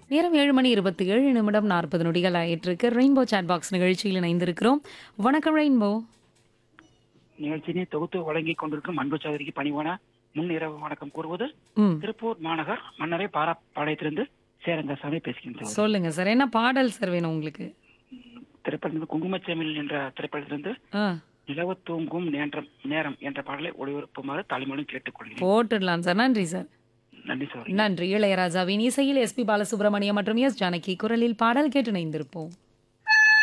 நேரம் ஏழு மணி இருபத்தி ஏழு நிமிடம் நாற்பது நொடிகள் ஆயிட்டிருக்கு ரெயின்போ சாட் பாக்ஸ் நிகழ்ச்சியில் இணைந்திருக்கிறோம் வணக்கம் ரெயின்போ நிகழ்ச்சியினை தொகுத்து வழங்கிக் கொண்டிருக்கும் அன்பு சகோதரிக்கு பணிவான முன் இரவு வணக்கம் கூறுவது ம் திருப்பூர் மாநகர் மன்னரை பாராப்பாளையத்திலிருந்து சேரங்கசாமி பேசுகின்றோம் சொல்லுங்க சார் என்ன பாடல் சார் வேணும் உங்களுக்கு திரைப்படத்தில் குங்குமச்சேமில் என்ற திரைப்படத்திலிருந்து ஆ நிலவு தூங்கும் நேரம் நேரம் என்ற பாடலை ஒளிபரப்புமாறு தலைமையிலும் கேட்டுக்கொள்கிறேன் போட்டுடலாம் சார் நன்றி சார் நன்றி சகோதரி நன்றி இளையராஜாவின் இசையில் எஸ்பி பாலசுப்ரமணியம் மற்றும் எஸ் ஜானகி குரலில் பாடல் கேட்டு இணைந்திருப்போம்